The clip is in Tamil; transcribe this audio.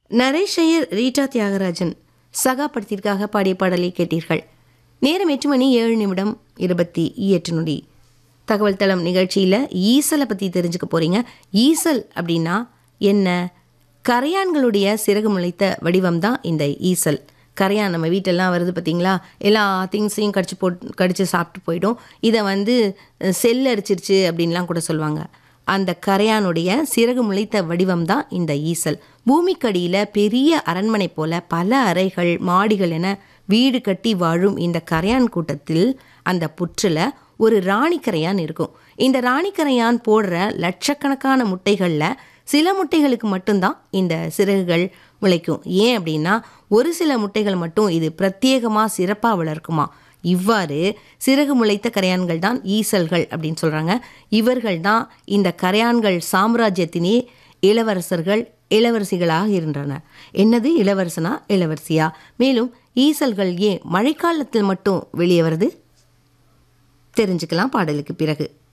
நரேஷ் ஐயர் ரீட்டா தியாகராஜன் சகா படத்திற்காக பாடிய பாடலை கேட்டீர்கள் நேரம் எட்டு மணி ஏழு நிமிடம் இருபத்தி எட்டு நொடி தகவல் தளம் நிகழ்ச்சியில் ஈசலை பற்றி தெரிஞ்சுக்க போகிறீங்க ஈசல் அப்படின்னா என்ன கரையான்களுடைய சிறகு முளைத்த வடிவம் தான் இந்த ஈசல் கரையான் நம்ம வீட்டெல்லாம் வருது பார்த்தீங்களா எல்லா திங்ஸையும் கடிச்சு போட் கடிச்சு சாப்பிட்டு போயிடும் இதை வந்து செல் அரிச்சிருச்சு அப்படின்லாம் கூட சொல்லுவாங்க அந்த கரையானுடைய சிறகு முளைத்த வடிவம் தான் இந்த ஈசல் பூமிக்கடியில் பெரிய அரண்மனை போல பல அறைகள் மாடிகள் என வீடு கட்டி வாழும் இந்த கரையான் கூட்டத்தில் அந்த புற்றில் ஒரு ராணி கரையான் இருக்கும் இந்த ராணி கரையான் போடுற லட்சக்கணக்கான முட்டைகளில் சில முட்டைகளுக்கு மட்டும்தான் இந்த சிறகுகள் முளைக்கும் ஏன் அப்படின்னா ஒரு சில முட்டைகள் மட்டும் இது பிரத்யேகமாக சிறப்பாக வளர்க்குமா இவ்வாறு சிறகு முளைத்த கரையான்கள் தான் ஈசல்கள் அப்படின்னு சொல்கிறாங்க இவர்கள் தான் இந்த கரையான்கள் சாம்ராஜ்யத்தினே இளவரசர்கள் இளவரசிகளாக இருந்தனர் என்னது இளவரசனா இளவரசியா மேலும் ஈசல்கள் ஏன் மழைக்காலத்தில் மட்டும் வெளியே வருது தெரிஞ்சுக்கலாம் பாடலுக்கு பிறகு